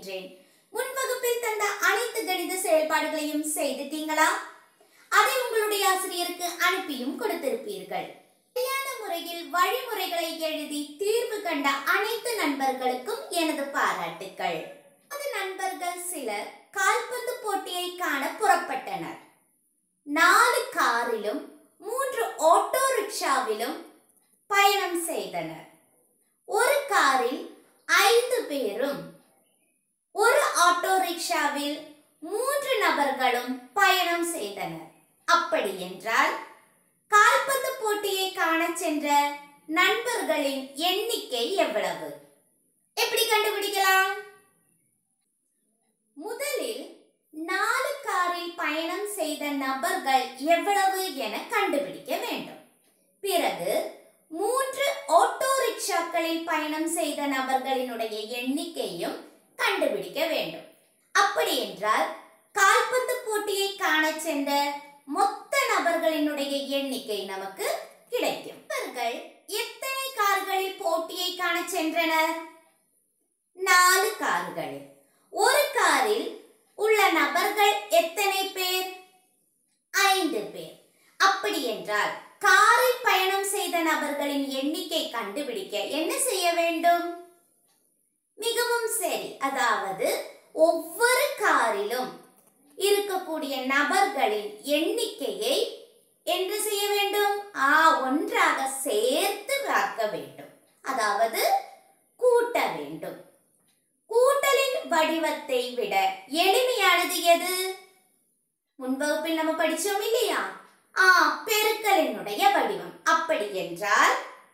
இருக்கின்றேன் முன் வகுப்பில் தந்த அனைத்து கணித செயல்பாடுகளையும் செய்துட்டீங்களா அதை உங்களுடைய ஆசிரியருக்கு அனுப்பியும் கொடுத்திருப்பீர்கள் சரியான முறையில் வழிமுறைகளை எழுதி தீர்வு கண்ட அனைத்து நண்பர்களுக்கும் எனது பாராட்டுக்கள் அது நண்பர்கள் சிலர் கால்பந்து போட்டியை காண புறப்பட்டனர் நாலு காரிலும் மூன்று ஆட்டோ ரிக்ஷாவிலும் பயணம் செய்தனர் ஒரு காரில் ஐந்து பேரும் ஒரு ஆட்டோ ரிக்ஷாவில் மூன்று நபர்களும் பயணம் செய்தனர் அப்படி என்றால் கால்பந்து போட்டியை காண சென்ற நண்பர்களின் எண்ணிக்கை எவ்வளவு எப்படி கண்டுபிடிக்கலாம் முதலில் நாலு காரில் பயணம் செய்த நபர்கள் எவ்வளவு என கண்டுபிடிக்க வேண்டும் பிறகு மூன்று ஆட்டோ ரிக்ஷாக்களில் பயணம் செய்த நபர்களினுடைய எண்ணிக்கையும் கண்டுபிடிக்க வேண்டும் அப்படி என்றால் கால்பந்து போட்டியை காண சென்ற மொத்த நபர்களினுடைய எண்ணிக்கை நமக்கு கிடைக்கும் இவர்கள் எத்தனை கார்களில் போட்டியை காண சென்றனர் நாலு கார்களில் ஒரு காரில் உள்ள நபர்கள் எத்தனை பேர் ஐந்து பேர் அப்படி என்றால் காரில் பயணம் செய்த நபர்களின் எண்ணிக்கை கண்டுபிடிக்க என்ன செய்ய வேண்டும் மிகவும் சரி அதாவது ஒவ்வொரு காரிலும் இருக்கக்கூடிய நபர்களின் எண்ணிக்கையை என்று செய்ய வேண்டும் ஆ ஒன்றாக சேர்த்து பார்க்க வேண்டும் அதாவது கூட்ட வேண்டும் கூட்டலின் வடிவத்தை விட எளிமையானது எது முன்வகுப்பில் நம்ம படிச்சோம் இல்லையா ஆ பெருக்கலினுடைய வடிவம் அப்படி என்றால்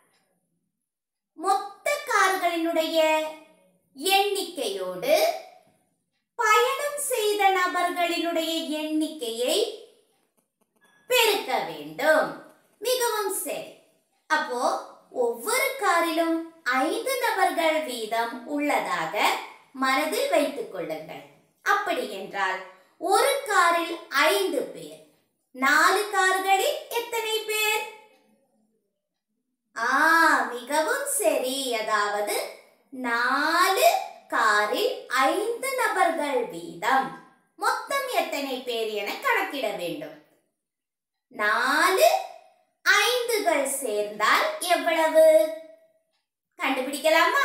மொத்த கார்களினுடைய எண்ணிக்கையோடு பயணம் செய்த நபர்களினுடைய எண்ணிக்கையை பெருக்க வேண்டும் மிகவும் சரி அப்போ ஒவ்வொரு காரிலும் ஐந்து நபர்கள் வீதம் உள்ளதாக மனதில் வைத்துக் கொள்ளுங்கள் அப்படி என்றால் ஒரு காரில் ஐந்து பேர் நாலு கார்களில் எத்தனை பேர் ஆ மிகவும் சரி அதாவது நாலு காரில் ஐந்து நபர்கள் வீதம் மொத்தம் எத்தனை பேர் என கணக்கிட வேண்டும் நாலு ஐந்துகள் சேர்ந்தால் எவ்வளவு கண்டுபிடிக்கலாமா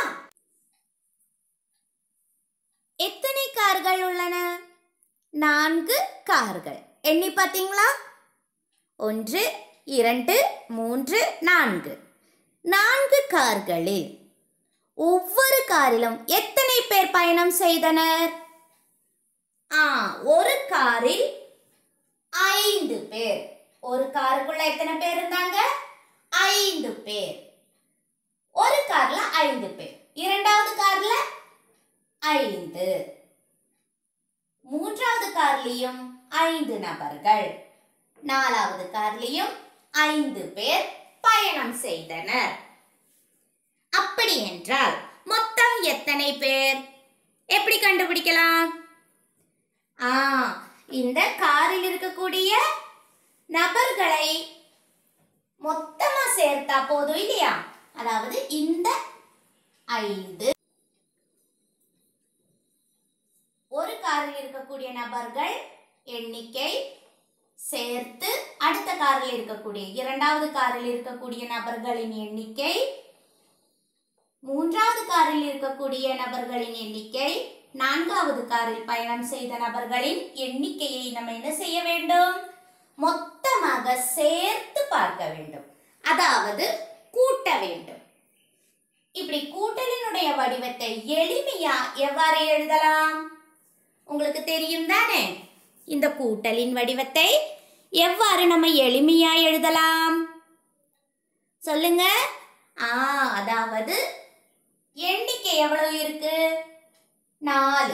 எத்தனை கார்கள் உள்ளன நான்கு கார்கள் எண்ணி பார்த்தீங்களா ஒன்று இரண்டு மூன்று நான்கு நான்கு கார்களில் ஒவ்வொரு காரிலும் எத்தனை பேர் பயணம் செய்தனர் ஆ ஒரு காரில் ஐந்து பேர் ஒரு காருக்குள்ள எத்தனை பேர் இருந்தாங்க ஐந்து பேர் ஒரு கார்ல ஐந்து பேர் இரண்டாவது கார்ல ஐந்து மூன்றாவது கார்லயும் ஐந்து நபர்கள் நாலாவது கார்லயும் ஐந்து பேர் பயணம் செய்தனர் அப்படி என்றால் மொத்தம் எத்தனை பேர் எப்படி கண்டுபிடிக்கலாம் ஆ இந்த காரில் இருக்கக்கூடிய நபர்களை மொத்தமா சேர்த்தா போதும் இல்லையா அதாவது இந்த ஐந்து ஒரு காரில் இருக்கக்கூடிய நபர்கள் எண்ணிக்கை சேர்த்து அடுத்த காரில் இருக்கக்கூடிய இரண்டாவது காரில் இருக்கக்கூடிய நபர்களின் எண்ணிக்கை மூன்றாவது காரில் இருக்கக்கூடிய நபர்களின் எண்ணிக்கை நான்காவது காரில் பயணம் செய்த நபர்களின் எண்ணிக்கையை நம்ம என்ன செய்ய வேண்டும் மொத்தமாக சேர்த்து பார்க்க வேண்டும் அதாவது கூட்ட வேண்டும் இப்படி கூட்டலினுடைய வடிவத்தை எளிமையா எவ்வாறு எழுதலாம் உங்களுக்கு தெரியும் தானே இந்த கூட்டலின் வடிவத்தை எவ்வாறு நம்ம எளிமையா எழுதலாம் சொல்லுங்க ஆ அதாவது எண்ணிக்கை எவ்வளவு இருக்கு நாலு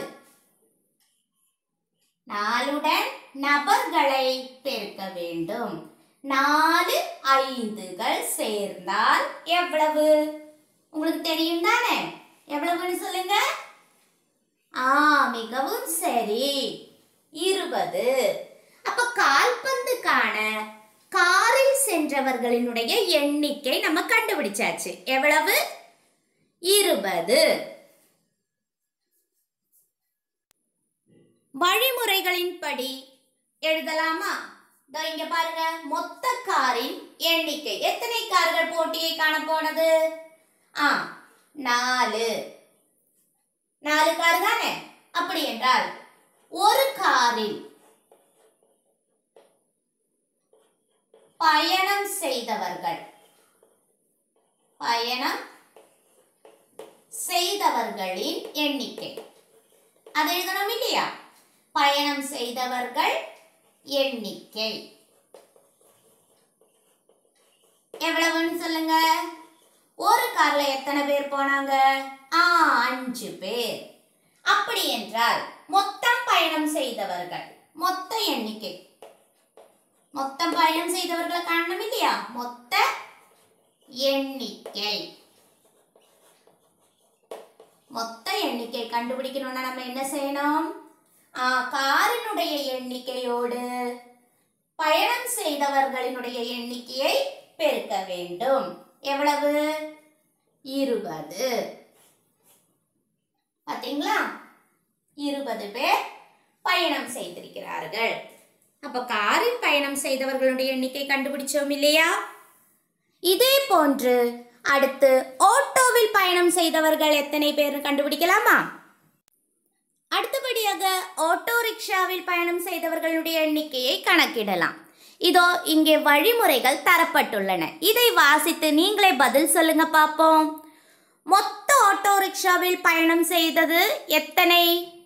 நாலுடன் நபர்களை பெருக்க வேண்டும் நாலு ஐந்துகள் சேர்ந்தால் எவ்வளவு உங்களுக்கு தெரியும் தானே எவ்வளவுன்னு சொல்லுங்க ஆ மிகவும் சரி இருபது அப்ப கால்பந்துக்கான காரில் சென்றவர்களினுடைய எண்ணிக்கை நம்ம கண்டுபிடிச்சாச்சு எவ்வளவு இருபது வழிமுறைகளின்படி எழுதலாமா இதோ இங்க பாருங்க மொத்த காரின் எண்ணிக்கை எத்தனை கார்கள் போட்டியை காண போனது ஆ நாலு நாலு கார் தானே அப்படி என்றால் ஒரு காரில் பயணம் செய்தவர்கள் பயணம் செய்தவர்களின் எண்ணிக்கை அது எழுதணும் இல்லையா பயணம் செய்தவர்கள் எண்ணிக்கை எவ்வளவுன்னு சொல்லுங்க ஒரு கார்ல எத்தனை பேர் போனாங்க ஆ அஞ்சு பேர் அப்படி என்றால் மொத்தம் பயணம் செய்தவர்கள் மொத்த எண்ணிக்கை மொத்தம் பயணம் செய்தவர்களை காணணும் இல்லையா மொத்த எண்ணிக்கை மொத்த எண்ணிக்கை கண்டுபிடிக்கணும்னா நம்ம என்ன செய்யணும் ஆ, காரினுடைய எண்ணிக்கையோடு பயணம் செய்தவர்களினுடைய எண்ணிக்கையை பெருக்க வேண்டும் எவ்வளவு இருபது பாத்தீங்களா இருபது பேர் பயணம் செய்திருக்கிறார்கள் அப்ப காரில் பயணம் செய்தவர்களுடைய எண்ணிக்கை கண்டுபிடிச்சோம் இல்லையா இதே போன்று அடுத்து ஆட்டோவில் பயணம் செய்தவர்கள் எத்தனை பேர் கண்டுபிடிக்கலாமா அடுத்தபடியாக ஆட்டோ ரிக்ஷாவில் பயணம் செய்தவர்களுடைய எண்ணிக்கையை கணக்கிடலாம் இதோ இங்கே வழிமுறைகள் தரப்பட்டுள்ளன இதை வாசித்து நீங்களே பதில் சொல்லுங்க பார்ப்போம் மொத்த ஆட்டோ ரிக்ஷாவில் பயணம் செய்தது எத்தனை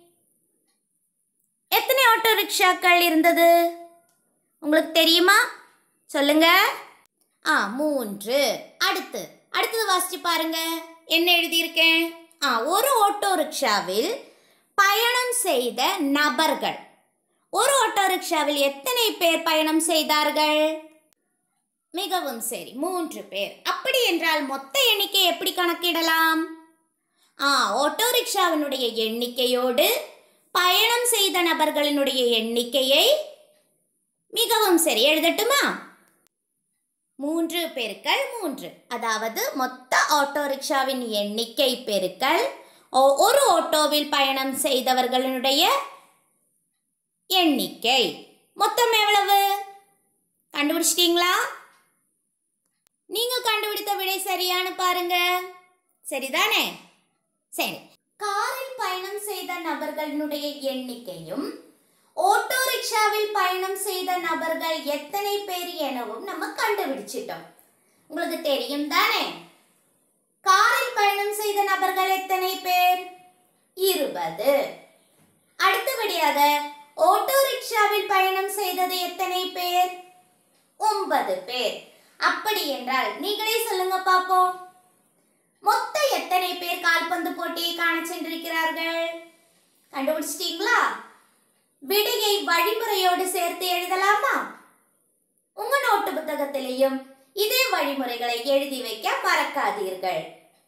எத்தனை ஆட்டோ ரிக்ஷாக்கள் இருந்தது உங்களுக்கு தெரியுமா சொல்லுங்க ஆ மூன்று அடுத்து அடுத்தது வாசிச்சு பாருங்க என்ன எழுதியிருக்கேன் ஆ ஒரு ஆட்டோ ரிக்ஷாவில் பயணம் செய்த நபர்கள் ஒரு ஆட்டோ ரிக்ஷாவில் எத்தனை பேர் பயணம் செய்தார்கள் மிகவும் சரி மூன்று பேர் அப்படி என்றால் மொத்த எண்ணிக்கை எப்படி கணக்கிடலாம் ஆ ஆட்டோ ரிக்ஷாவினுடைய எண்ணிக்கையோடு பயணம் செய்த நபர்களினுடைய எண்ணிக்கையை மிகவும் சரி எழுதட்டுமா மூன்று பெருக்கல் மூன்று அதாவது மொத்த ஆட்டோ ரிக்ஷாவின் எண்ணிக்கை பெருக்கல் ஒ- ஒரு ஆட்டோவில் பயணம் செய்தவர்களுடைய எண்ணிக்கை மொத்தம் எவ்வளவு கண்டுபிடிச்சிட்டீங்களா நீங்க கண்டுபிடித்த விடை சரியான்னு பாருங்க சரிதானே சரி காரில் பயணம் செய்த நபர்களுடைய எண்ணிக்கையும் ஓட்டோ ரிக்ஷாவில் பயணம் செய்த நபர்கள் எத்தனை பேர் எனவும் நம்ம கண்டுபிடிச்சிட்டோம் உங்களுக்கு தெரியும் தானே காரில் பயணம் செய்த நபர்கள் எத்தனை பேர் இருபது அடுத்தபடியாக ஓட்டோ ரிக்ஷாவில் பயணம் செய்தது எத்தனை பேர் ஒன்பது பேர் அப்படி என்றால் நீங்களே சொல்லுங்க பாப்போம் மொத்த எத்தனை பேர் கால்பந்து போட்டியை காண சென்றிருக்கிறார்கள் கண்டுபிடிச்சிட்டீங்களா விடையை வழிமுறையோடு சேர்த்து எழுதலாமா உங்க நோட்டு புத்தகத்திலையும் இதே வழிமுறைகளை எழுதி வைக்க மறக்காதீர்கள்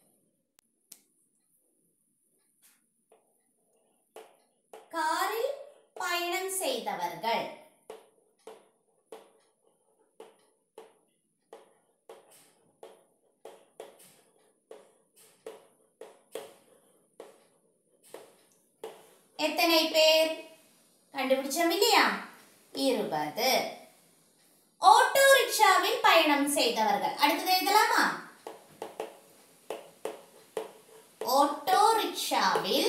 காரில் பயணம் செய்தவர்கள் எத்தனை பேர் கண்டுபிடிச்சோம் இல்லையா இருபது ஆட்டோ ரிக்ஷாவில் பயணம் செய்தவர்கள் அடுத்தது எழுதலாமா ஆட்டோ ரிக்ஷாவில்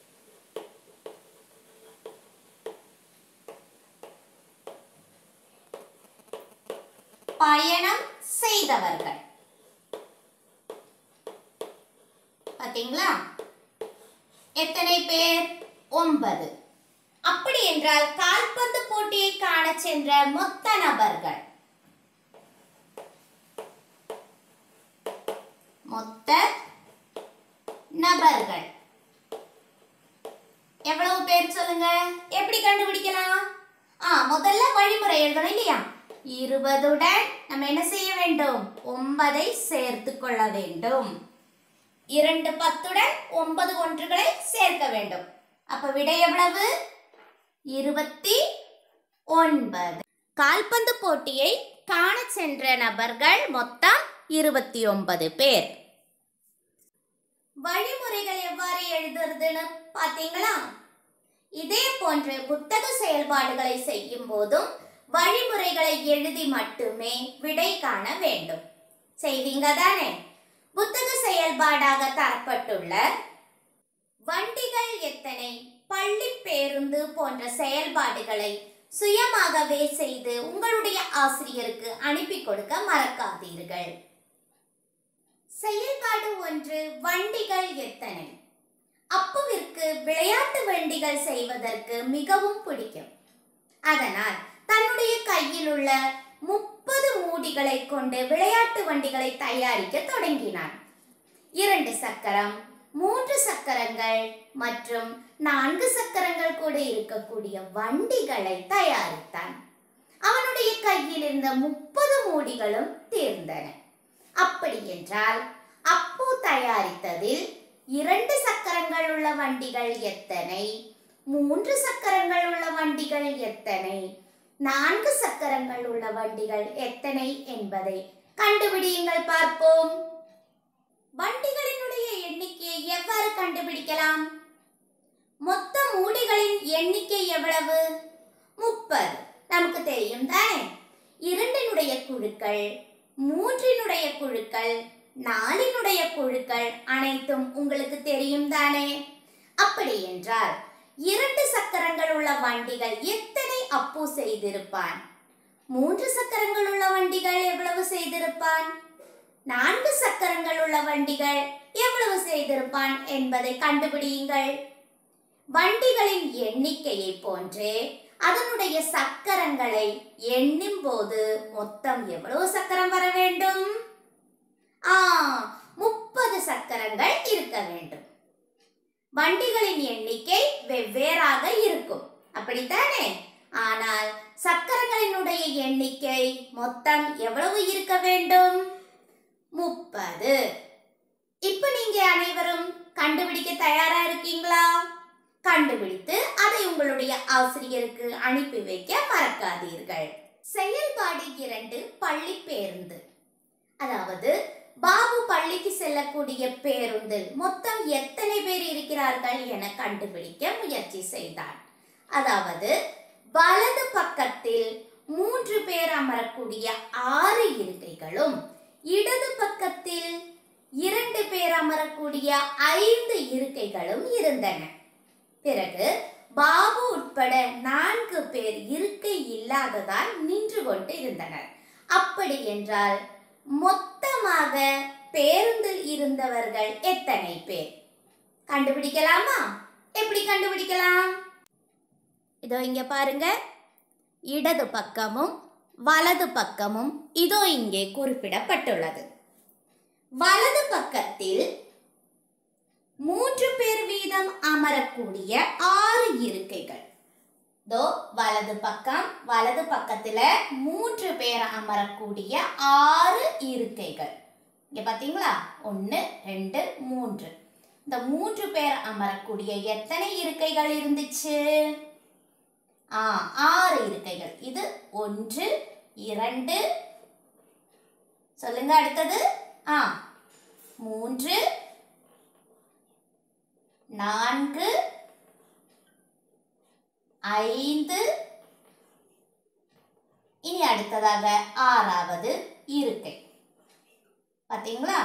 பயணம் செய்தவர்கள் பாத்தீங்களா எத்தனை பேர் ஒன்பது அப்படி என்றால் கால்பந்து போட்டியை காண சென்ற மொத்த நபர்கள் மொத்த நபர்கள் எவ்வளவு பேர் சொல்லுங்க எப்படி கண்டுபிடிக்கலாம் ஆ முதல்ல வழிமுறை எழுதணும் இல்லையா இருபதுடன் நம்ம என்ன செய்ய வேண்டும் ஒன்பதை சேர்த்து கொள்ள வேண்டும் இரண்டு பத்துடன் ஒன்பது ஒன்றுகளை சேர்க்க வேண்டும் அப்ப விடை எவ்வளவு இருபத்தி ஒன்பது கால்பந்து போட்டியை காண சென்ற நபர்கள் மொத்தம் இருபத்தி ஒன்பது பேர் வழிமுறைகள் எவ்வாறு எழுதுறதுன்னு பாத்தீங்களா இதே போன்ற புத்தக செயல்பாடுகளை செய்யும் போதும் வழிமுறைகளை எழுதி மட்டுமே விடை காண வேண்டும் செய்வீங்க தானே புத்தக செயல்பாடாக தரப்பட்டுள்ள வண்டிகள் எத்தனை பள்ளி பேருந்து போன்ற செயல்பாடுகளை சுயமாகவே செய்து உங்களுடைய ஆசிரியருக்கு அனுப்பி கொடுக்க மறக்காதீர்கள் செயல்பாடு ஒன்று வண்டிகள் எத்தனை அப்புவிற்கு விளையாட்டு வண்டிகள் செய்வதற்கு மிகவும் பிடிக்கும் அதனால் தன்னுடைய கையில் உள்ள முப்பது மூடிகளை கொண்டு விளையாட்டு வண்டிகளை தயாரிக்க தொடங்கினான் இரண்டு சக்கரம் மூன்று சக்கரங்கள் மற்றும் நான்கு சக்கரங்கள் கூட இருக்கக்கூடிய வண்டிகளை தயாரித்தான் அவனுடைய கையில் இருந்த முப்பது மூடிகளும் தீர்ந்தன அப்படி என்றால் அப்பு தயாரித்ததில் இரண்டு சக்கரங்கள் உள்ள வண்டிகள் எத்தனை மூன்று சக்கரங்கள் உள்ள வண்டிகள் எத்தனை நான்கு சக்கரங்கள் உள்ள வண்டிகள் எத்தனை என்பதை கண்டுபிடியுங்கள் பார்ப்போம் வண்டிகளினுடைய எண்ணிக்கையை எவ்வாறு கண்டுபிடிக்கலாம் மொத்த மூடிகளின் எண்ணிக்கை எவ்வளவு முப்பது நமக்கு தெரியும் தானே இரண்டினுடைய குழுக்கள் மூன்றினுடைய குழுக்கள் நாலினுடைய குழுக்கள் அனைத்தும் உங்களுக்கு தெரியும் தானே அப்படி என்றால் இரண்டு சக்கரங்கள் உள்ள வண்டிகள் எத்தனை அப்பு செய்திருப்பான் மூன்று சக்கரங்கள் உள்ள வண்டிகள் எவ்வளவு செய்திருப்பான் நான்கு சக்கரங்கள் உள்ள வண்டிகள் எவ்வளவு செய்திருப்பான் என்பதை கண்டுபிடியுங்கள் வண்டிகளின் எண்ணிக்கையை போன்றே அதனுடைய சக்கரங்களை எண்ணும் போது மொத்தம் எவ்வளவு சக்கரம் வர வேண்டும் ஆ முப்பது சக்கரங்கள் இருக்க வேண்டும் வண்டிகளின் எண்ணிக்கை வெவ்வேறாக இருக்கும் அப்படித்தானே ஆனால் சக்கரங்களினுடைய எண்ணிக்கை மொத்தம் எவ்வளவு இருக்க வேண்டும் முப்பது இப்ப நீங்க அனைவரும் கண்டுபிடிக்க தயாரா இருக்கீங்களா கண்டுபிடித்து அதை உங்களுடைய ஆசிரியருக்கு அனுப்பி வைக்க மறக்காதீர்கள் செயல்பாடு இரண்டு பள்ளி பேருந்து அதாவது பாபு பள்ளிக்கு செல்லக்கூடிய பேருந்தில் மொத்தம் எத்தனை பேர் இருக்கிறார்கள் என கண்டுபிடிக்க முயற்சி செய்தான் அதாவது வலது பக்கத்தில் மூன்று பேர் அமரக்கூடிய ஆறு இருக்கைகளும் இடது பக்கத்தில் இரண்டு பேர் அமரக்கூடிய ஐந்து இருக்கைகளும் இருந்தன பிறகு பாபு உட்பட நான்கு பேர் இருக்கை இல்லாததால் நின்று கொண்டு இருந்தனர் அப்படி என்றால் மொத்தமாக பேருந்தில் இருந்தவர்கள் எத்தனை பேர் கண்டுபிடிக்கலாமா எப்படி கண்டுபிடிக்கலாம் இதோ இங்க பாருங்க இடது பக்கமும் வலது பக்கமும் இதோ இங்கே குறிப்பிடப்பட்டுள்ளது வலது பக்கத்தில் மூன்று பேர் வீதம் அமரக்கூடிய ஆறு இருக்கைகள் தோ வலது பக்கம் வலது பக்கத்துல மூன்று பேர் அமரக்கூடிய ஆறு இருக்கைகள் இங்க பாத்தீங்களா ஒன்று ரெண்டு மூன்று இந்த மூன்று பேர் அமரக்கூடிய எத்தனை இருக்கைகள் இருந்துச்சு ஆ ஆறு இருக்கைகள் இது ஒன்று இரண்டு சொல்லுங்க அடுத்தது ஆ மூன்று நான்கு ஐந்து இனி அடுத்ததாக ஆறாவது இருக்கை பாத்தீங்களா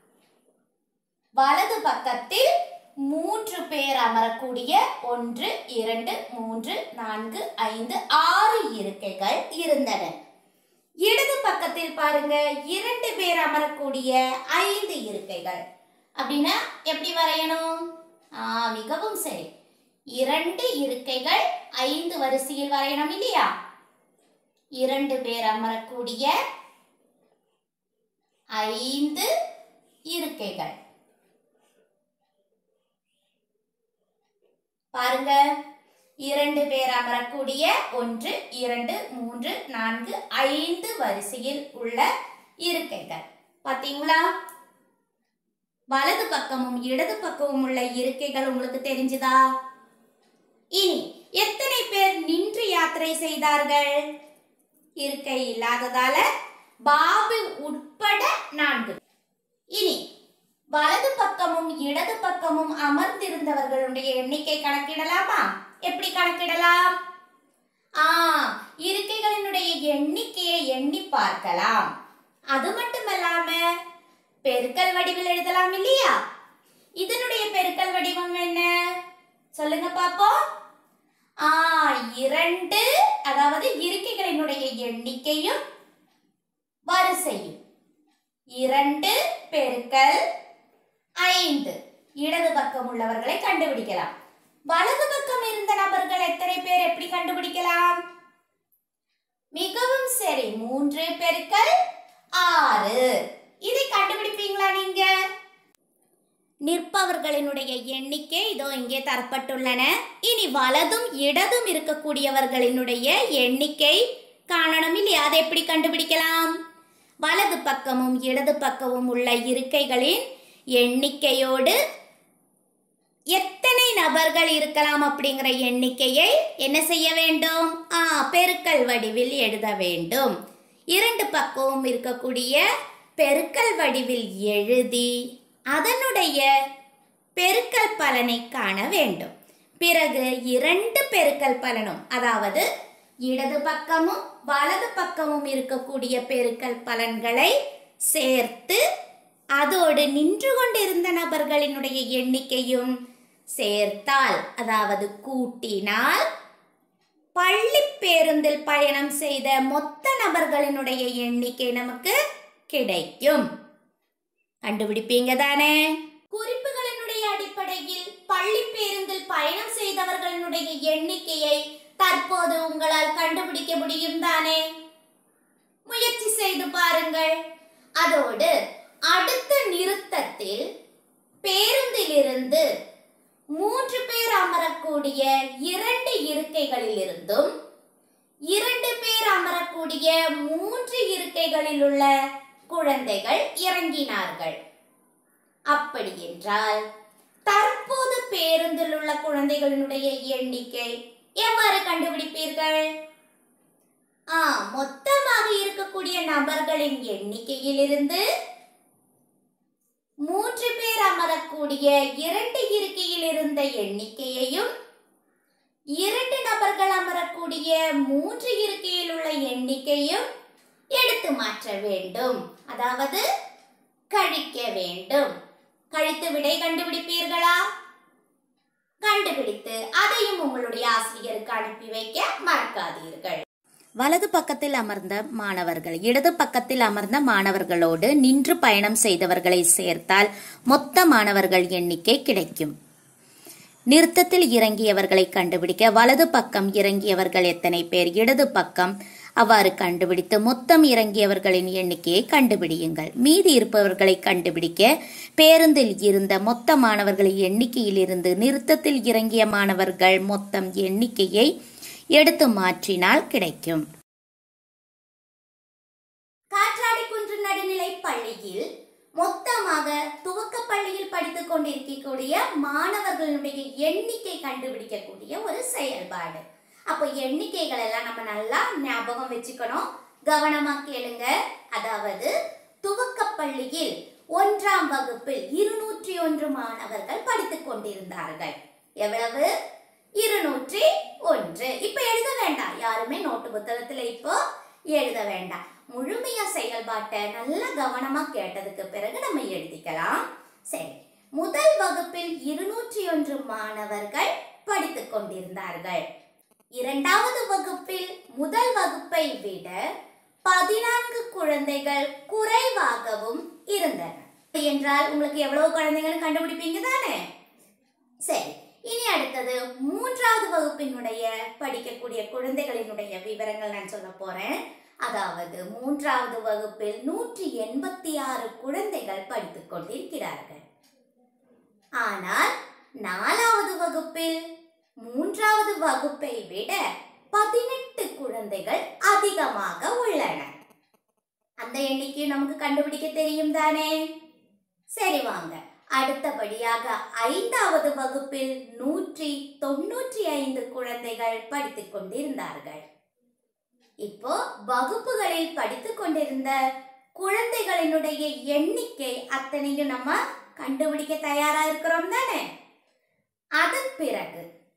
வலது பக்கத்தில் மூன்று பேர் அமரக்கூடிய ஒன்று இரண்டு மூன்று நான்கு ஐந்து ஆறு இருக்கைகள் இருந்தன இடது பக்கத்தில் பாருங்க இரண்டு பேர் அமரக்கூடிய ஐந்து இருக்கைகள் அப்படின்னா எப்படி வரையணும் ஆ மிகவும் சரி இரண்டு இருக்கைகள் ஐந்து வரிசையில் வரையணும் இல்லையா இரண்டு பேர் அமரக்கூடிய ஐந்து இருக்கைகள் பாருங்க இரண்டு பேர் அமரக்கூடிய ஒன்று இரண்டு மூன்று நான்கு ஐந்து வரிசையில் உள்ள இருக்கைகள் பாத்தீங்களா வலது பக்கமும் இடது பக்கமும் உள்ள இருக்கைகள் உங்களுக்கு தெரிஞ்சுதா இனி எத்தனை பேர் நின்று யாத்திரை செய்தார்கள் இருக்கை இல்லாததால பாபு உட்பட நான்கு இனி வலது பக்கமும் இடது பக்கமும் அமர்ந்திருந்தவர்களுடைய எண்ணிக்கை கணக்கிடலாமா எப்படி கணக்கிடலாம் ஆ இருக்கைகளினுடைய எண்ணிக்கையை எண்ணி பார்க்கலாம் அது மட்டுமல்லாம பெருக்கல் வடிவில் எழுதலாம் இல்லையா இதனுடைய பெருக்கல் வடிவம் என்ன சொல்லுங்க பாப்போம் ஆ இரண்டு அதாவது இருக்கைகளினுடைய எண்ணிக்கையும் வரிசையும் இரண்டு பெருக்கல் ஐந்து இடது பக்கம் உள்ளவர்களை கண்டுபிடிக்கலாம் வலது பக்கம் இருந்த நபர்கள் எத்தனை பேர் எப்படி கண்டுபிடிக்கலாம் மிகவும் சரி மூன்று பெருக்கல் ஆறு இதை கண்டுபிடிப்பீங்களா நீங்க நிற்பவர்களினுடைய எண்ணிக்கை இதோ இங்கே தரப்பட்டுள்ளன இனி வலதும் இடதும் இருக்கக்கூடியவர்களினுடைய எண்ணிக்கை காணணும் இல்லையா அதை எப்படி கண்டுபிடிக்கலாம் வலது பக்கமும் இடது பக்கமும் உள்ள இருக்கைகளின் எண்ணிக்கையோடு எத்தனை நபர்கள் இருக்கலாம் அப்படிங்கிற எண்ணிக்கையை என்ன செய்ய வேண்டும் ஆ பெருக்கல் வடிவில் எழுத வேண்டும் இரண்டு பக்கமும் இருக்கக்கூடிய பெருக்கல் வடிவில் எழுதி அதனுடைய பெருக்கல் பலனை காண வேண்டும் பிறகு இரண்டு பெருக்கல் பலனும் அதாவது இடது பக்கமும் வலது பக்கமும் இருக்கக்கூடிய பெருக்கல் பலன்களை சேர்த்து அதோடு நின்று கொண்டிருந்த நபர்களினுடைய எண்ணிக்கையும் சேர்த்தால் அதாவது கூட்டினால் பள்ளி பேருந்தில் பயணம் செய்த மொத்த நபர்களினுடைய எண்ணிக்கை நமக்கு கிடைக்கும் கண்டுபிடிப்பீங்க தானே குறிப்புகளினுடைய அடிப்படையில் பள்ளி பேருந்தில் பயணம் செய்தவர்களினுடைய எண்ணிக்கையை தற்போது உங்களால் கண்டுபிடிக்க முடியும் தானே முயற்சி செய்து பாருங்கள் அதோடு அடுத்த நிறுத்தத்தில் பேருந்திலிருந்து மூன்று பேர் அமரக்கூடிய இரண்டு இருக்கைகளில் இருந்தும் இரண்டு பேர் அமரக்கூடிய மூன்று இருக்கைகளில் உள்ள குழந்தைகள் இறங்கினார்கள் அப்படி என்றால் தற்போது பேருந்தில் உள்ள குழந்தைகளினுடைய எண்ணிக்கை எவ்வாறு கண்டுபிடிப்பீர்கள் ஆ மொத்தமாக இருக்கக்கூடிய நபர்களின் எண்ணிக்கையிலிருந்து மூன்று பேர் அமரக்கூடிய இரண்டு இருக்கையில் இருந்த எண்ணிக்கையையும் இரண்டு நபர்கள் அமரக்கூடிய மூன்று இருக்கையில் உள்ள எண்ணிக்கையும் எடுத்து மாற்ற வேண்டும் அதாவது கழிக்க வேண்டும் கழித்து விடை கண்டுபிடிப்பீர்களா கண்டுபிடித்து அதையும் உங்களுடைய ஆசிரியருக்கு அனுப்பி வைக்க மறக்காதீர்கள் வலது பக்கத்தில் அமர்ந்த மாணவர்கள் இடது பக்கத்தில் அமர்ந்த மாணவர்களோடு நின்று பயணம் செய்தவர்களை சேர்த்தால் மொத்த மாணவர்கள் எண்ணிக்கை கிடைக்கும் நிறுத்தத்தில் இறங்கியவர்களை கண்டுபிடிக்க வலது பக்கம் இறங்கியவர்கள் எத்தனை பேர் இடது பக்கம் அவ்வாறு கண்டுபிடித்து மொத்தம் இறங்கியவர்களின் எண்ணிக்கையை கண்டுபிடியுங்கள் மீதி இருப்பவர்களை கண்டுபிடிக்க பேருந்தில் இருந்த மொத்த மாணவர்களின் எண்ணிக்கையிலிருந்து நிறுத்தத்தில் இறங்கிய மாணவர்கள் மொத்தம் எண்ணிக்கையை எடுத்து மாற்றினால் கிடைக்கும் காற்றாடி குன்று நடுநிலை பள்ளியில் மொத்தமாக துவக்க பள்ளியில் படித்துக் கொண்டிருக்கக்கூடிய மாணவர்களுடைய எண்ணிக்கை கண்டுபிடிக்கக்கூடிய ஒரு செயல்பாடு அப்போ எண்ணிக்கைகள் எல்லாம் நம்ம நல்லா ஞாபகம் வச்சுக்கணும் கவனமா கேளுங்க அதாவது துவக்க பள்ளியில் ஒன்றாம் வகுப்பில் இருநூற்றி ஒன்று மாணவர்கள் படித்துக் கொண்டிருந்தார்கள் எவ்வளவு இருநூற்றி ஒன்று இப்ப எழுத வேண்டாம் யாருமே நோட்டு புத்தகத்துல இப்போ எழுத வேண்டாம் முழுமையா செயல்பாட்டை நல்ல கவனமா கேட்டதுக்கு பிறகு நம்ம எழுதிக்கலாம் சரி முதல் வகுப்பில் இருநூற்றி ஒன்று மாணவர்கள் படித்துக் கொண்டிருந்தார்கள் இரண்டாவது வகுப்பில் முதல் வகுப்பை விட பதினான்கு குழந்தைகள் குறைவாகவும் இருந்தன என்றால் உங்களுக்கு எவ்வளவு குழந்தைகள் கண்டுபிடிப்பீங்க தானே சரி இனி அடுத்தது மூன்றாவது வகுப்பினுடைய படிக்கக்கூடிய குழந்தைகளினுடைய விவரங்கள் நான் சொல்ல போறேன் அதாவது மூன்றாவது வகுப்பில் நூற்றி எண்பத்தி ஆறு குழந்தைகள் படித்துக் கொண்டிருக்கிறார்கள் ஆனால் நாலாவது வகுப்பில் மூன்றாவது வகுப்பை விட பதினெட்டு குழந்தைகள் அதிகமாக உள்ளன அந்த எண்ணிக்கை நமக்கு கண்டுபிடிக்க தெரியும் தானே சரி வாங்க அடுத்தபடியாக ஐந்தாவது வகுப்பில் நூற்றி தொண்ணூற்றி ஐந்து குழந்தைகள் படித்துக் கொண்டிருந்தார்கள் இப்போ வகுப்புகளில் படித்துக் கொண்டிருந்த குழந்தைகளினுடைய எண்ணிக்கை அத்தனையும் நம்ம கண்டுபிடிக்க தயாரா இருக்கிறோம் தானே அதன் பிறகு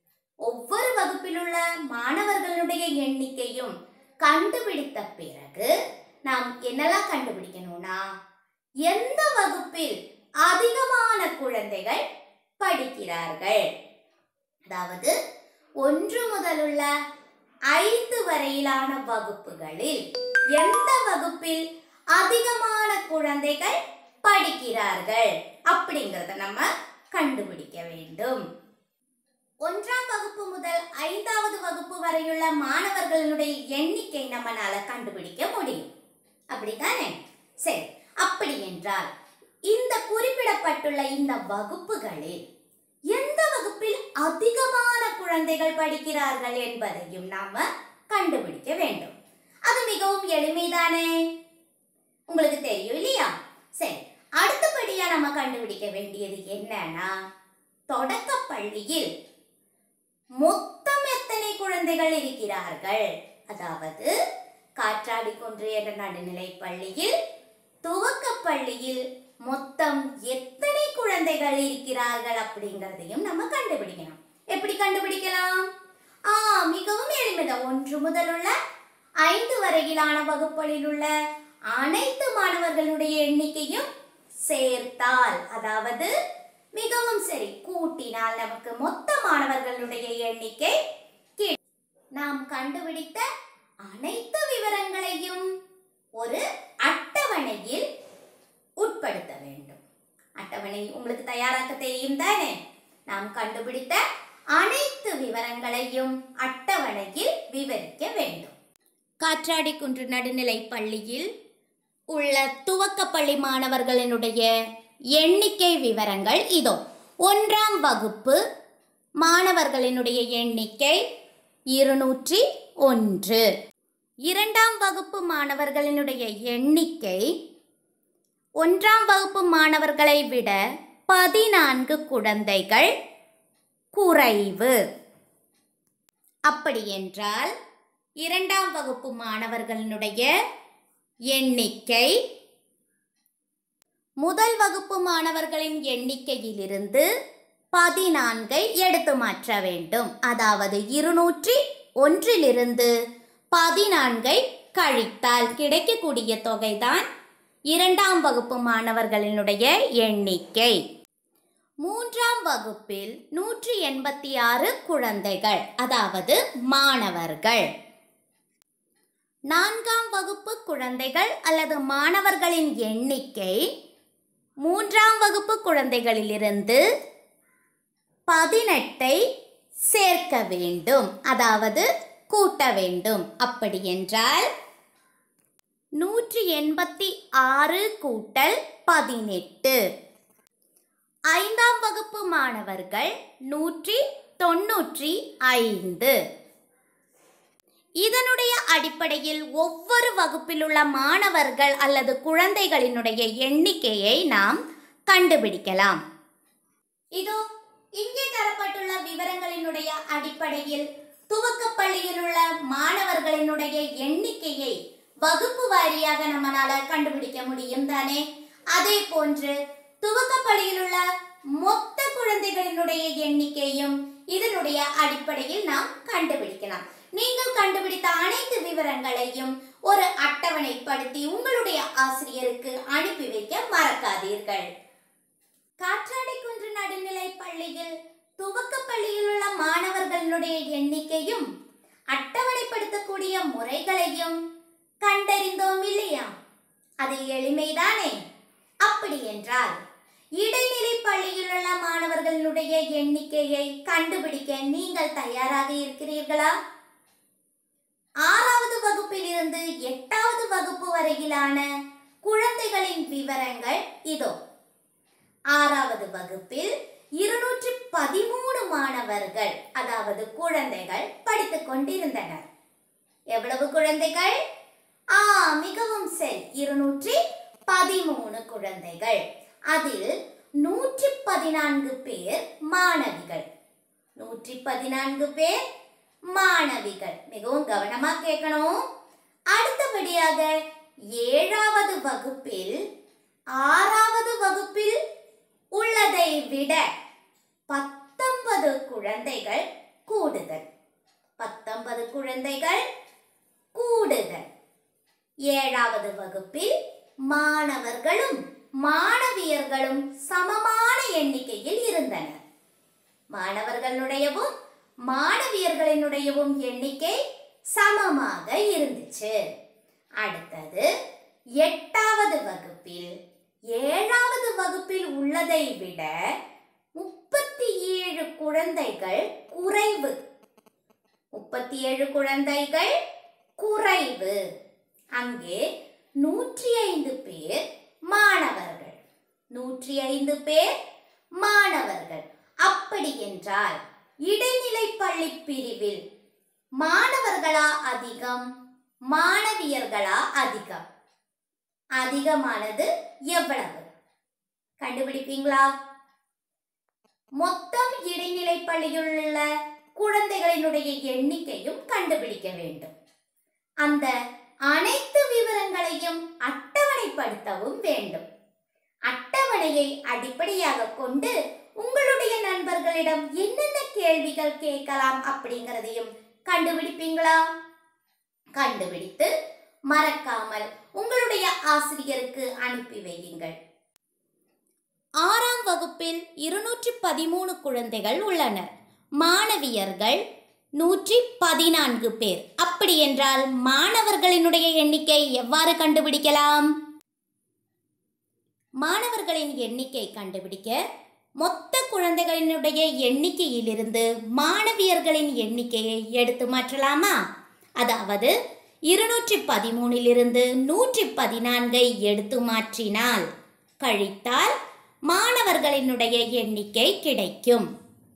ஒவ்வொரு வகுப்பில் உள்ள மாணவர்களுடைய எண்ணிக்கையும் கண்டுபிடித்த பிறகு நாம் என்னெல்லாம் கண்டுபிடிக்கணும்னா எந்த வகுப்பில் அதிகமான குழந்தைகள் படிக்கிறார்கள் அதாவது ஒன்று முதலுள்ள ஐந்து வரையிலான வகுப்புகளில் எந்த வகுப்பில் அதிகமான குழந்தைகள் படிக்கிறார்கள் அப்படிங்கறத நம்ம கண்டுபிடிக்க வேண்டும் ஒன்றாம் வகுப்பு முதல் ஐந்தாவது வகுப்பு வரையுள்ள மாணவர்களுடைய எண்ணிக்கை நம்மளால கண்டுபிடிக்க முடியும் அப்படித்தானே சரி அப்படி என்றால் இந்த குறிப்பிடப்பட்டுள்ள இந்த வகுப்புகளில் எந்த வகுப்பில் அதிகமான குழந்தைகள் படிக்கிறார்கள் என்பதையும் நாம கண்டுபிடிக்க வேண்டும் அது மிகவும் எளிமைதானே உங்களுக்கு தெரியும் இல்லையா சரி அடுத்தபடியா நம்ம கண்டுபிடிக்க வேண்டியது என்னன்னா தொடக்க பள்ளியில் மொத்தம் எத்தனை குழந்தைகள் இருக்கிறார்கள் அதாவது காற்றாடி குன்று என்ற நடுநிலை பள்ளியில் துவக்க பள்ளியில் மொத்தம் எத்தனை குழந்தைகள் இருக்கிறார்கள் அப்படிங்கறதையும் நம்ம கண்டுபிடிக்கணும் எப்படி கண்டுபிடிக்கலாம் ஆ மிகவும் எளிமைதான் ஒன்று முதலுள்ள ஐந்து வரையிலான வகுப்புகளில் உள்ள அனைத்து மாணவர்களுடைய எண்ணிக்கையும் சேர்த்தால் அதாவது மிகவும் சரி கூட்டினால் நமக்கு மொத்த மாணவர்களுடைய எண்ணிக்கை கி- நாம் கண்டுபிடித்த அனைத்து விவரங்களையும் ஒரு அட்டவணையில் உட்படுத்த வேண்டும் அட்டவணை உங்களுக்கு தயாராக்க தெரியும் தானே நாம் கண்டுபிடித்த அனைத்து விவரங்களையும் அட்டவணையில் விவரிக்க வேண்டும் காற்றாடி குன்று நடுநிலை பள்ளியில் உள்ள துவக்கப்பள்ளி மாணவர்களினுடைய எண்ணிக்கை விவரங்கள் இதோ ஒன்றாம் வகுப்பு மாணவர்களினுடைய எண்ணிக்கை இருநூற்றி ஒன்று இரண்டாம் வகுப்பு மாணவர்களினுடைய எண்ணிக்கை ஒன்றாம் வகுப்பு மாணவர்களை விட பதினான்கு குழந்தைகள் குறைவு அப்படி என்றால் இரண்டாம் வகுப்பு மாணவர்களினுடைய எண்ணிக்கை முதல் வகுப்பு மாணவர்களின் எண்ணிக்கையிலிருந்து பதினான்கை எடுத்து மாற்ற வேண்டும் அதாவது இருநூற்றி ஒன்றிலிருந்து பதினான்கை கழித்தால் கிடைக்கக்கூடிய தொகைதான் இரண்டாம் வகுப்பு மாணவர்களினுடைய எண்ணிக்கை மூன்றாம் வகுப்பில் நூற்றி எண்பத்தி ஆறு குழந்தைகள் அதாவது மாணவர்கள் நான்காம் வகுப்பு குழந்தைகள் அல்லது மாணவர்களின் எண்ணிக்கை மூன்றாம் வகுப்பு குழந்தைகளிலிருந்து பதினெட்டை சேர்க்க வேண்டும் அதாவது கூட்ட வேண்டும் அப்படி என்றால் நூற்றி எண்பத்தி ஆறு கூட்டல் பதினெட்டு ஐந்தாம் வகுப்பு மாணவர்கள் நூற்றி தொன்னூற்றி ஐந்து இதனுடைய அடிப்படையில் ஒவ்வொரு வகுப்பில் உள்ள மாணவர்கள் அல்லது குழந்தைகளினுடைய எண்ணிக்கையை நாம் கண்டுபிடிக்கலாம் இதோ இங்கே தரப்பட்டுள்ள விவரங்களினுடைய அடிப்படையில் துவக்கப் பள்ளியில் உள்ள மாணவர்களினுடைய எண்ணிக்கையை வகுப்பு வாரியாக நம்மளால கண்டுபிடிக்க முடியும் தானே அதே போன்று துவக்கப் பள்ளியில் உள்ள மொத்த குழந்தைகளினுடைய எண்ணிக்கையும் இதனுடைய அடிப்படையில் நாம் கண்டுபிடிக்கலாம் நீங்கள் கண்டுபிடித்த அனைத்து விவரங்களையும் ஒரு அட்டவணைப்படுத்தி உங்களுடைய ஆசிரியருக்கு அனுப்பி வைக்க மறக்காதீர்கள் காற்றாடி குன்று நடுநிலை பள்ளியில் துவக்க பள்ளியில் உள்ள மாணவர்களுடைய எண்ணிக்கையும் அட்டவணைப்படுத்தக்கூடிய முறைகளையும் கண்டறிந்தோம் இல்லையா அது எளிமைதானே அப்படி என்றால் இடைநிலை பள்ளியில் உள்ள மாணவர்களுடைய எண்ணிக்கையை கண்டுபிடிக்க நீங்கள் தயாராக இருக்கிறீர்களா ஆறாவது வகுப்பில் இருந்து எட்டாவது வகுப்பு வரையிலான குழந்தைகளின் விவரங்கள் இதோ ஆறாவது வகுப்பில் இருநூற்றி பதிமூணு மாணவர்கள் அதாவது குழந்தைகள் படித்துக் கொண்டிருந்தனர் எவ்வளவு குழந்தைகள் ஆ மிகவும் சரி இருநூற்றி பதிமூணு குழந்தைகள் அதில் நூற்றி பதினான்கு பேர் மாணவிகள் நூற்றி பதினான்கு பேர் மாணவிகள் மிகவும் கவனமா கேட்கணும் அடுத்தபடியாக ஏழாவது வகுப்பில் ஆறாவது வகுப்பில் உள்ளதை விட பத்தொன்பது குழந்தைகள் கூடுதல் பத்தொன்பது குழந்தைகள் கூடுதல் ஏழாவது வகுப்பில் மாணவர்களும் மாணவியர்களும் சமமான எண்ணிக்கையில் இருந்தனர் மாணவர்களுடையவும் மாணவியர்களினுடையவும் எண்ணிக்கை சமமாக இருந்துச்சு அடுத்தது எட்டாவது வகுப்பில் ஏழாவது வகுப்பில் உள்ளதை விட முப்பத்தி ஏழு குழந்தைகள் குறைவு முப்பத்தி ஏழு குழந்தைகள் குறைவு அங்கே நூற்றி ஐந்து பேர் மாணவர்கள் நூற்றி ஐந்து பேர் மாணவர்கள் அப்படி என்றால் இடைநிலை பள்ளி பிரிவில் மாணவர்களா அதிகம் மாணவியர்களா அதிகம் அதிகமானது எவ்வளவு கண்டுபிடிப்பீங்களா மொத்தம் இடைநிலை பள்ளியில் உள்ள குழந்தைகளினுடைய எண்ணிக்கையும் கண்டுபிடிக்க வேண்டும் அந்த அனைத்து விவரங்களையும் அட்டவணைப்படுத்தவும் வேண்டும் அட்டவணையை அடிப்படையாக கொண்டு உங்களுடைய நண்பர்களிடம் என்னென்ன கேள்விகள் கேட்கலாம் அப்படிங்கறதையும் கண்டுபிடிப்பீங்களா கண்டுபிடித்து மறக்காமல் உங்களுடைய ஆசிரியருக்கு அனுப்பி வையுங்கள் ஆறாம் வகுப்பில் இருநூற்றி பதிமூணு குழந்தைகள் உள்ளனர் மாணவியர்கள் நூற்றி பதினான்கு பேர் அப்படி என்றால் மாணவர்களினுடைய எண்ணிக்கை எவ்வாறு கண்டுபிடிக்கலாம் மாணவர்களின் எண்ணிக்கை கண்டுபிடிக்க மொத்த குழந்தைகளினுடைய எண்ணிக்கையிலிருந்து மாணவியர்களின் எண்ணிக்கையை எடுத்து மாற்றலாமா அதாவது இருநூற்றி பதிமூணிலிருந்து நூற்றி பதினான்கை எடுத்து மாற்றினால் கழித்தால் மாணவர்களினுடைய எண்ணிக்கை கிடைக்கும்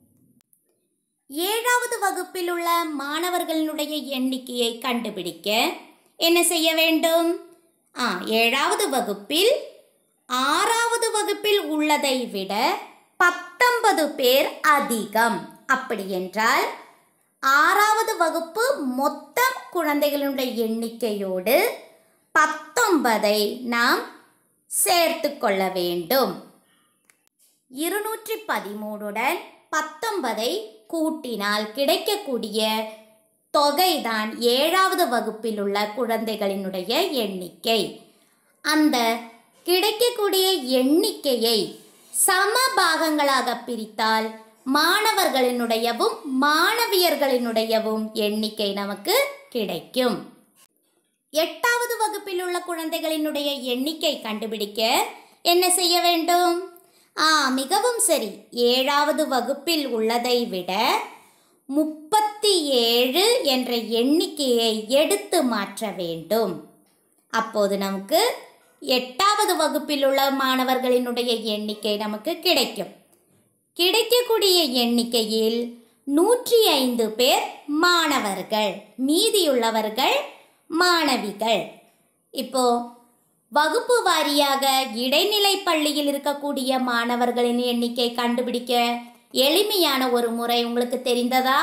ஏழாவது வகுப்பில் உள்ள மாணவர்களினுடைய எண்ணிக்கையை கண்டுபிடிக்க என்ன செய்ய வேண்டும் ஆ ஏழாவது வகுப்பில் ஆறாவது வகுப்பில் உள்ளதை விட பத்தொன்பது பேர் அதிகம் அப்படி என்றால் ஆறாவது வகுப்பு மொத்த குழந்தைகளுடைய எண்ணிக்கையோடு பத்தொன்பதை நாம் சேர்த்து கொள்ள வேண்டும் இருநூற்றி பதிமூணுடன் பத்தொன்பதை கூட்டினால் கிடைக்கக்கூடிய தொகைதான் ஏழாவது வகுப்பில் உள்ள குழந்தைகளினுடைய எண்ணிக்கை அந்த கிடைக்கக்கூடிய எண்ணிக்கையை சம பாகங்களாக பிரித்தால் மாணவர்களினுடையவும் மாணவியர்களினுடையவும் எண்ணிக்கை நமக்கு கிடைக்கும் எட்டாவது வகுப்பில் உள்ள குழந்தைகளினுடைய எண்ணிக்கை கண்டுபிடிக்க என்ன செய்ய வேண்டும் ஆ மிகவும் சரி ஏழாவது வகுப்பில் உள்ளதை விட முப்பத்தி ஏழு என்ற எண்ணிக்கையை எடுத்து மாற்ற வேண்டும் அப்போது நமக்கு எட்டாவது வகுப்பில் உள்ள மாணவர்களினுடைய எண்ணிக்கை நமக்கு கிடைக்கும் கிடைக்கக்கூடிய எண்ணிக்கையில் நூற்றி ஐந்து பேர் மாணவர்கள் மீதியுள்ளவர்கள் மாணவிகள் இப்போ வகுப்பு வாரியாக இடைநிலை பள்ளியில் இருக்கக்கூடிய மாணவர்களின் எண்ணிக்கை கண்டுபிடிக்க எளிமையான ஒரு முறை உங்களுக்கு தெரிந்ததா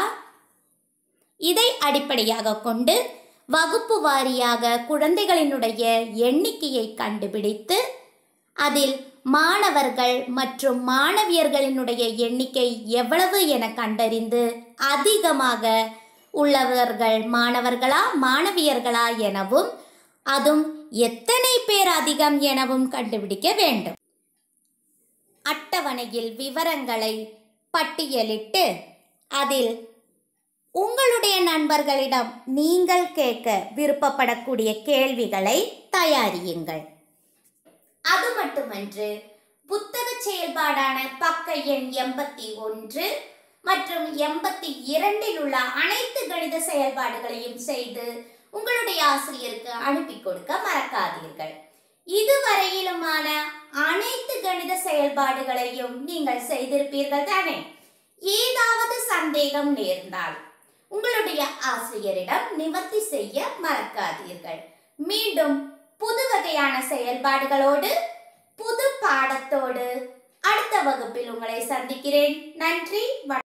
இதை அடிப்படையாக கொண்டு வகுப்பு வாரியாக குழந்தைகளினுடைய எண்ணிக்கையை கண்டுபிடித்து அதில் மாணவர்கள் மற்றும் மாணவியர்களினுடைய எண்ணிக்கை எவ்வளவு என கண்டறிந்து அதிகமாக உள்ளவர்கள் மாணவர்களா மாணவியர்களா எனவும் அதுவும் எத்தனை பேர் அதிகம் எனவும் கண்டுபிடிக்க வேண்டும் அட்டவணையில் விவரங்களை பட்டியலிட்டு அதில் உங்களுடைய நண்பர்களிடம் நீங்கள் கேட்க விருப்பப்படக்கூடிய கேள்விகளை தயாரியுங்கள் அது மட்டுமன்று புத்தக செயல்பாடான பக்க எண் எண்பத்தி ஒன்று மற்றும் எண்பத்தி இரண்டில் உள்ள அனைத்து கணித செயல்பாடுகளையும் செய்து உங்களுடைய ஆசிரியருக்கு அனுப்பி கொடுக்க மறக்காதீர்கள் இதுவரையிலுமான அனைத்து கணித செயல்பாடுகளையும் நீங்கள் செய்திருப்பீர்கள் தானே ஏதாவது சந்தேகம் நேர்ந்தால் உங்களுடைய ஆசிரியரிடம் நிவர்த்தி செய்ய மறக்காதீர்கள் மீண்டும் புது வகையான செயல்பாடுகளோடு புது பாடத்தோடு அடுத்த வகுப்பில் உங்களை சந்திக்கிறேன் நன்றி வணக்கம்